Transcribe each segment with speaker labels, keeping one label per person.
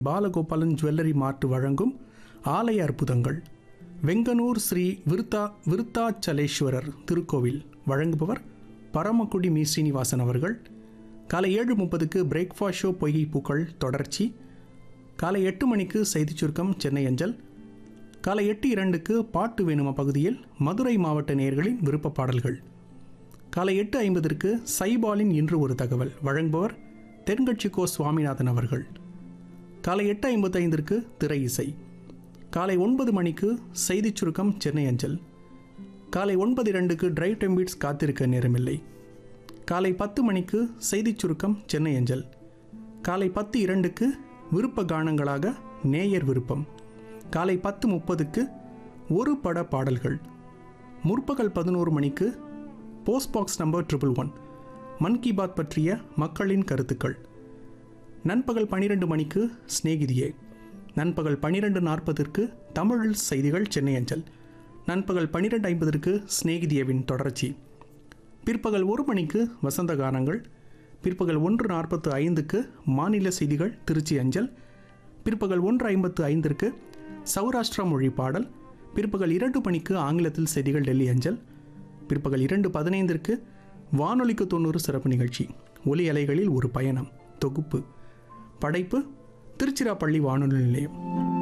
Speaker 1: Balagopalan jewellery மார்ட் வழங்கும் ஆலய அற்புதங்கள் வெங்கனூர் ஸ்ரீ விருத்தா விருத்தாச்சலேஸ்வரர் திருக்கோவில் வழங்குபவர் பரமக்குடி மீ ஸ்ரீனிவாசன் அவர்கள் காலை ஏழு முப்பதுக்கு பிரேக்ஃபாஸ்ட் ஷோ பொய்கை பூக்கள் தொடர்ச்சி காலை எட்டு மணிக்கு செய்திச் சுருக்கம் சென்னை அஞ்சல் காலை எட்டு இரண்டுக்கு பாட்டு வேணுமா பகுதியில் மதுரை மாவட்ட நேயர்களின் விருப்ப பாடல்கள் காலை எட்டு ஐம்பதற்கு சைபாலின் இன்று ஒரு தகவல் வழங்குபவர் தென்கட்சி கோ சுவாமிநாதன் அவர்கள் காலை எட்டு ஐம்பத்தைந்திற்கு திரை இசை காலை ஒன்பது மணிக்கு செய்திச் சுருக்கம் சென்னை அஞ்சல் காலை ஒன்பது இரண்டுக்கு டிரைவ் டெம்பிட்ஸ் காத்திருக்க நேரமில்லை காலை பத்து மணிக்கு செய்திச் சுருக்கம் சென்னை அஞ்சல் காலை பத்து இரண்டுக்கு விருப்ப கானங்களாக நேயர் விருப்பம் காலை பத்து முப்பதுக்கு ஒரு பட பாடல்கள் முற்பகல் பதினோரு மணிக்கு post box number triple one Mann Ki Baat பற்றிய மக்களின் கருத்துக்கள் நண்பகல் பன்னிரெண்டு மணிக்கு சிநேகிதியே நண்பகல் பன்னிரெண்டு நாற்பதற்கு தமிழில் செய்திகள் சென்னை அஞ்சல் நண்பகல் பன்னிரெண்டு ஐம்பதற்கு சிநேகிதியவின் தொடர்ச்சி பிற்பகல் ஒரு மணிக்கு வசந்த கானங்கள் பிற்பகல் ஒன்று நாற்பத்து ஐந்துக்கு மாநில செய்திகள் திருச்சி அஞ்சல் பிற்பகல் ஒன்று ஐம்பத்து ஐந்திற்கு சௌராஷ்டிரா மொழி பாடல் பிற்பகல் இரண்டு மணிக்கு ஆங்கிலத்தில் செய்திகள் டெல்லி அஞ்சல் பிற்பகல் இரண்டு பதினைந்திற்கு வானொலிக்கு தொண்ணூறு சிறப்பு நிகழ்ச்சி ஒலி அலைகளில் ஒரு பயணம் தொகுப்பு படைப்பு திருச்சிராப்பள்ளி வானொலி நிலையம்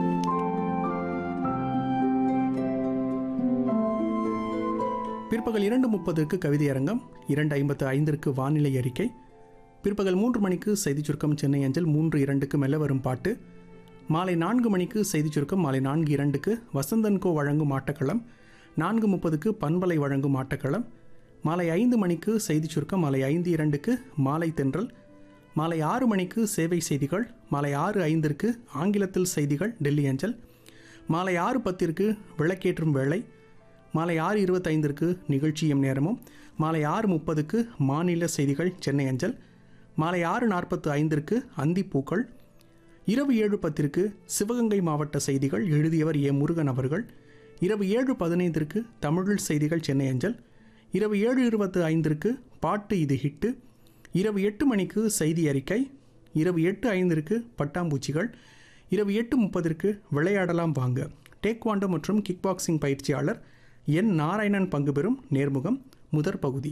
Speaker 1: பிற்பகல் இரண்டு முப்பதுக்கு கவிதையரங்கம் இரண்டு ஐம்பத்து ஐந்திற்கு வானிலை அறிக்கை பிற்பகல் மூன்று மணிக்கு செய்திச் சுருக்கம் சென்னை அஞ்சல் மூன்று இரண்டுக்கு மெல்ல வரும் பாட்டு மாலை நான்கு மணிக்கு செய்திச் சுருக்கம் மாலை நான்கு இரண்டுக்கு வசந்தன்கோ வழங்கும் ஆட்டக்களம் நான்கு முப்பதுக்கு பண்பலை வழங்கும் ஆட்டக்களம் மாலை ஐந்து மணிக்கு செய்திச் சுருக்கம் மாலை ஐந்து இரண்டுக்கு மாலை தென்றல் மாலை ஆறு மணிக்கு சேவை செய்திகள் மாலை ஆறு ஐந்திற்கு ஆங்கிலத்தில் செய்திகள் டெல்லி அஞ்சல் மாலை ஆறு பத்திற்கு விளக்கேற்றும் வேளை மாலை ஆறு இருபத்தைந்திற்கு நிகழ்ச்சியும் நேரமும் மாலை ஆறு முப்பதுக்கு மாநில செய்திகள் சென்னை அஞ்சல் மாலை ஆறு நாற்பத்து ஐந்திற்கு அந்திப்பூக்கள் இரவு ஏழு பத்திற்கு சிவகங்கை மாவட்ட செய்திகள் எழுதியவர் ஏ முருகன் அவர்கள் இரவு ஏழு பதினைந்திற்கு தமிழில் செய்திகள் சென்னை அஞ்சல் இரவு ஏழு இருபத்து ஐந்திற்கு பாட்டு இது ஹிட்டு இரவு எட்டு மணிக்கு செய்தி அறிக்கை இரவு எட்டு ஐந்திற்கு பட்டாம்பூச்சிகள் இரவு எட்டு முப்பதற்கு விளையாடலாம் வாங்க டேக்வாண்டோ மற்றும் கிக் பாக்ஸிங் பயிற்சியாளர் என் நாராயணன் பங்கு பெறும் நேர்முகம் முதற் பகுதி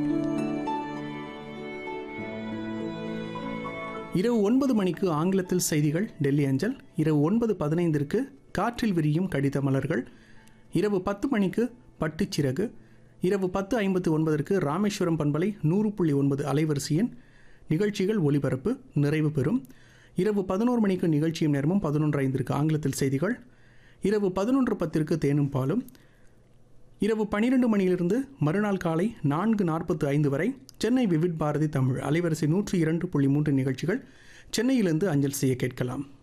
Speaker 1: இரவு ஒன்பது மணிக்கு ஆங்கிலத்தில் செய்திகள் டெல்லி அஞ்சல் இரவு ஒன்பது பதினைந்திற்கு காற்றில் விரியும் கடித மலர்கள் இரவு பத்து மணிக்கு பட்டுச்சிறகு இரவு பத்து ஐம்பத்து ஒன்பதற்கு ராமேஸ்வரம் பண்பலை நூறு புள்ளி ஒன்பது அலைவரிசையின் நிகழ்ச்சிகள் ஒலிபரப்பு நிறைவு பெறும் இரவு பதினோரு மணிக்கு நிகழ்ச்சியும் நேரமும் பதினொன்று ஐந்திற்கு ஆங்கிலத்தில் செய்திகள் இரவு பதினொன்று பத்திற்கு தேனும் பாலும் இரவு பன்னிரண்டு மணியிலிருந்து மறுநாள் காலை நான்கு நாற்பத்து ஐந்து வரை சென்னை விவிட் பாரதி தமிழ் அலைவரிசை நூற்றி இரண்டு புள்ளி மூன்று நிகழ்ச்சிகள் சென்னையிலிருந்து அஞ்சல் செய்ய கேட்கலாம்